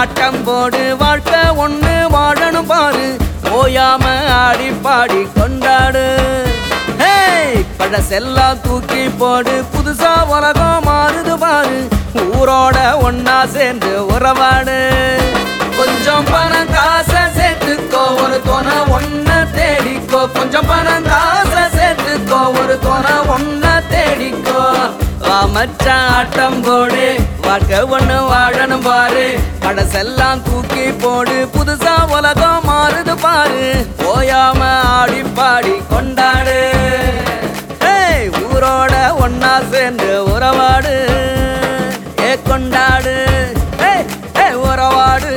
ஆட்டம் போடு வாழ்க்கை ஒண்ணு வாழணும் பாரு ஓயாம ஆடி பாடி கொண்டாடு ஹேய் பழசெல்லாம் தூக்கி போடு புதுசா உலகம் மாறுது பாரு ஊரோட ஒன்னா சேர்ந்து உறவாடு கொஞ்சம் பணம் காசை சேர்த்துக்கோ ஒரு துணை ஒன்ன தேடிக்கோ கொஞ்சம் பணம் காசை சேர்த்துக்கோ ஒரு துணை ஒன்ன தேடிக்கோ வா மச்சான் ஆட்டம் போடு வாழ்க்கை ஒண்ணு வாழணும் பாரு பழசெல்லாம் தூக்கி போடு புதுசா உலகம் மாறுது பாரு ஓயாம ஆடி பாடி கொண்டாடு ஏய் ஊரோட ஒன்னா சேர்ந்து உறவாடு ஏ கொண்டாடு ஏய் ஏய் உறவாடு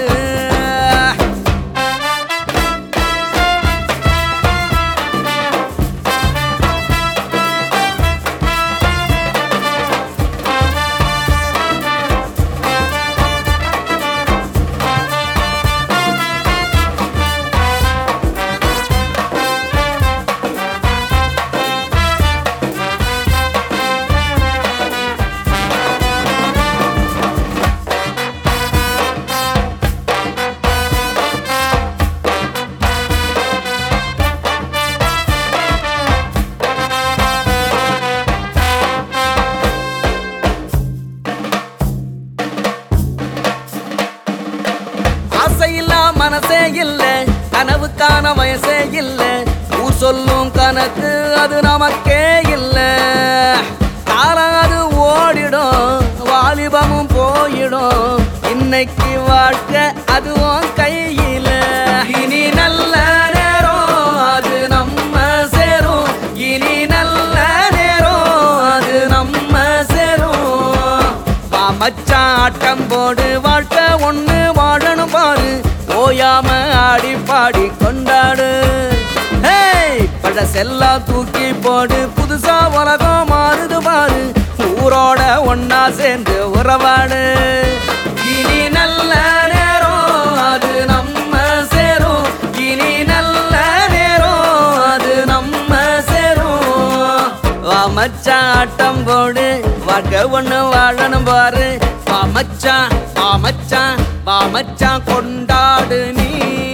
ஆசையில்லா மனசே இல்ல கனவுக்கான வயசே இல்ல ஊர் சொல்லும் கணக்கு அது நமக்கே இல்ல காலம் அது ஓடிடும் வாலிபமும் போயிடும் இன்னைக்கு வாழ்க்கை அதுவும் கையில இனி நல்ல நேரம் அது நம்ம சேரும் இனி நல்ல நேரம் அது நம்ம சேரும் வா மச்சான் ஆட்டம் போடு வாழ்க்கை ஒண்ணு வாழணும் பாரு ஓயாம ஆடி பாடி கொண்டாடு ஹேய் பழசெல்லாம் தூக்கி போடு புதுசா உலகம் மாறுது பாரு ஊரோட ஒன்னா சேர்ந்து உறவாடு இனி நல்ல நேரம் அது நம்ம சேரும் இனி நல்ல நேரம் அது நம்ம சேரும் வா மச்சான் ஆட்டம் போடு வாழ்க்கை ஒண்ணு வாழணும் பாரு வா மச்சான் வா மச்சான் வா மச்சான் கொண்டாடு நீ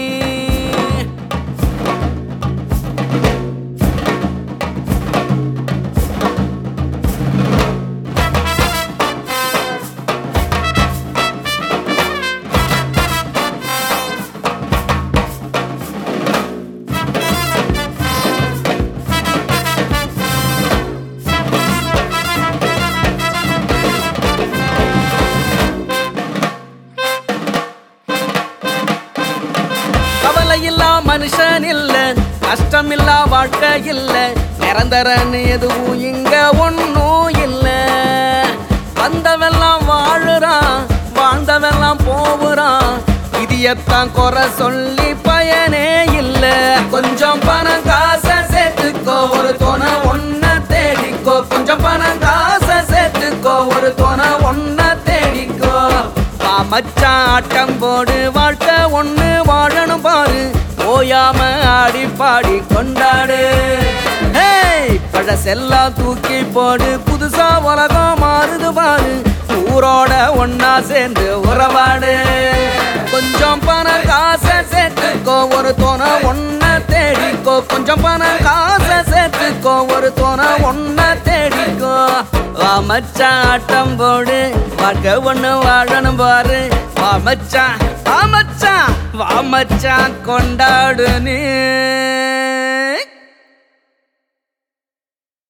கவலை இல்லா மனுஷன் இல்ல கஷ்டம் இல்லா வாழ்க்கை இல்ல நிரந்தரன்னு எதுவும் இங்க ஒன்னும் இல்ல வந்தவெல்லாம் வாழுறான் வாழ்ந்தவெல்லாம் போவுறான் இதையத்தான் குறை சொல்லி பயனே இல்ல கொஞ்சம் பணம் காசை சேர்த்துக்கோ ஒரு துணை ஒன்ன தேடிக்கோ கொஞ்சம் பணம் காசை சேர்த்துக்கோ ஒரு துணை ஒன்ன தேடிக்கோ வா மச்சான் ஆட்டம் போடு வாழ்க்கை ஒண்ணு வாழணும் பாரு ஓயாம ஆடி பாடி கொண்டாடு ஹேய் பழசெல்லாம் தூக்கி போடு புதுசா உலகம் மாறுது பாரு ஊரோட ஒன்னா சேர்ந்து உறவாடு கொஞ்சம் பணம் காசை சேர்த்துக்கோ ஒரு துணை ஒன்ன தேடிக்கோ கொஞ்சம் பணம் காசை சேர்த்துக்கோ ஒரு துணை ஒன்ன தேடிக்கோ வா மச்சான் ஆட்டம் போடு வாழ்க்கை ஒண்ணு வாழணும் பாரு வா மச்சான் வா மச்சான் வா மச்சான் கொண்டாடு நீ